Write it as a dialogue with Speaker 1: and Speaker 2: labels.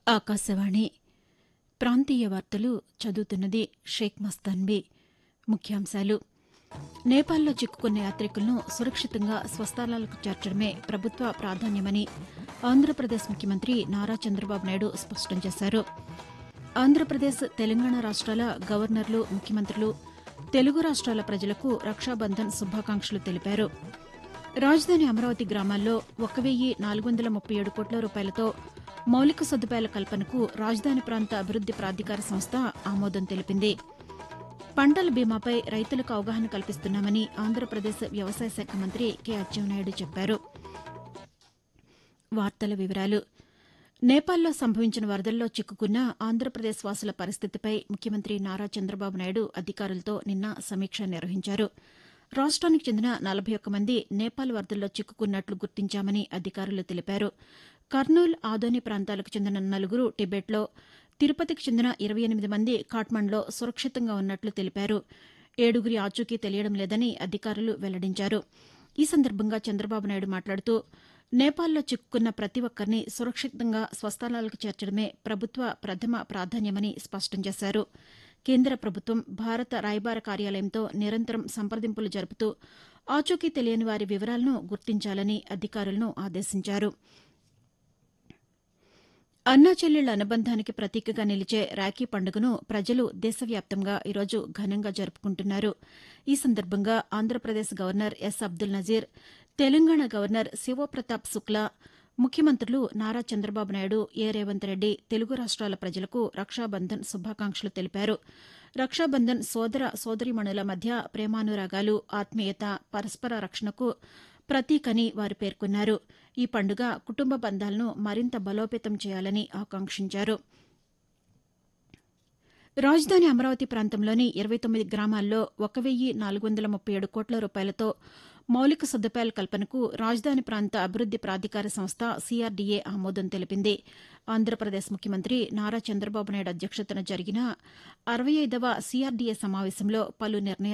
Speaker 1: ఆకాశవాణి ప్రాంతీయ వార్తలు చదువుతున్నది షేక్ మస్తాన్బీ ముఖ్యాంశాలు నేపాల్లో చిక్కుకున్న యాతికులను సురక్షితంగా స్వస్థలాలకు చేర్చడమే ప్రభుత్వ ప్రాధాన్యమని ఆంధ్రప్రదేశ్ ముఖ్యమంత్రి నారా చంద్రబాబు నాయుడు స్పష్టం చేశారు ఆంధ్రప్రదేశ్ తెలంగాణ రాష్ట్రాల గవర్నర్లు ముఖ్యమంత్రులు తెలుగు రాష్ట్రాల ప్రజలకు రక్షాబంధన్ శుభాకాంక్షలు తెలిపారు రాజధాని అమరావతి గ్రామాల్లో ఒక వెయ్యి నాలుగు వందల ముప్పై ఏడు కోట్ల రూపాయలతో మౌలిక సదుపాయాల కల్పనకు రాజధాని ప్రాంత అభివృద్ది ప్రాధికార సంస్థ ఆమోదం తెలిపింది పంటల బీమాపై రైతులకు అవగాహన కల్పిస్తున్నామని ఆంధ్రప్రదేశ్ వ్యవసాయ శాఖ మంత్రి కె అచ్చెన్నాయుడు చెప్పారు వార్తల వివరాలు నేపాల్లో సంభవించిన వరదల్లో చిక్కుకున్న ఆంధ్రప్రదేశ్ వాసుల పరిస్థితిపై ముఖ్యమంత్రి నారా చంద్రబాబు నాయుడు అధికారులతో నిన్న సమీక్ష నిర్వహించారు రాష్ట్రానికి చెందిన నలభై ఒక్క మంది నేపాల్ వరదల్లో చిక్కుకున్నట్లు గుర్తించామని అధికారులు తెలిపారు కర్నూలు ఆదోని ప్రాంతాలకు చెందిన నలుగురు టిబెట్లో తిరుపతికి చెందిన ఇరవై ఎనిమిది మంది కాట్మండ్లో సురక్షితంగా ఉన్నట్లు తెలిపారు ఏడుగురి ఆచూకీ తెలియడం లేదని అధికారులు వెల్లడించారు ఈ సందర్భంగా చంద్రబాబు నాయుడు మాట్లాడుతూ నేపాల్లో చిక్కుకున్న ప్రతి ఒక్కరిని సురక్షితంగా స్వస్థలాలకు చేర్చడమే ప్రభుత్వ ప్రథమ ప్రాధాన్యమని స్పష్టం చేశారు కేంద్ర ప్రభుత్వం భారత రాయబార కార్యాలయంతో నిరంతరం సంప్రదింపులు జరుపుతూ ఆచూకీ తెలియని వారి వివరాలను గుర్తించాలని అధికారులను ఆదేశించారు అన్నా చెల్లెళ్ల అనుబంధానికి ప్రతీకగా నిలిచే రాఖీ పండుగను ప్రజలు దేశవ్యాప్తంగా ఈరోజు ఘనంగా జరుపుకుంటున్నారు ఈ సందర్భంగా Andhra Pradesh governor S Abdul Nazeer Telangana governor Shivpratap Shukla ముఖ్యమంత్రులు నారా చంద్రబాబు నాయుడు ఏ రేవంత్ రెడ్డి తెలుగు రాష్ట్రాల ప్రజలకు రక్షాబంధన్ శుభాకాంక్షలు తెలిపారు రక్షాబంధన్ సోదర సోదరీమణుల మధ్య ప్రేమానురాగాలు ఆత్మీయత పరస్పర రక్షణకు ప్రతీకని వారు పేర్కొన్నారు ఈ పండుగ కుటుంబ బంధాలను మరింత బలోపేతం చేయాలని ఆకాంక్షించారు రాజధాని అమరావతి ప్రాంతంలోని ఇరవై తొమ్మిది గ్రామాల్లో ఒక వెయ్యి నాలుగు వందల ముప్పై ఏడు కోట్ల రూపాయలతో మౌలిక సదుపాయాల కల్పనకు రాజధాని ప్రాంత అభివృద్ది ప్రాధికార సంస్థ సీఆర్డీఏ ఆమోదం తెలిపింది ఆంధ్రప్రదేశ్ ముఖ్యమంత్రి నారా చంద్రబాబు నాయుడు అధ్యక్షతన జరిగిన అరవై ఐదవ సీఆర్డీఏ సమావేశంలో పలు నిర్ణయాలు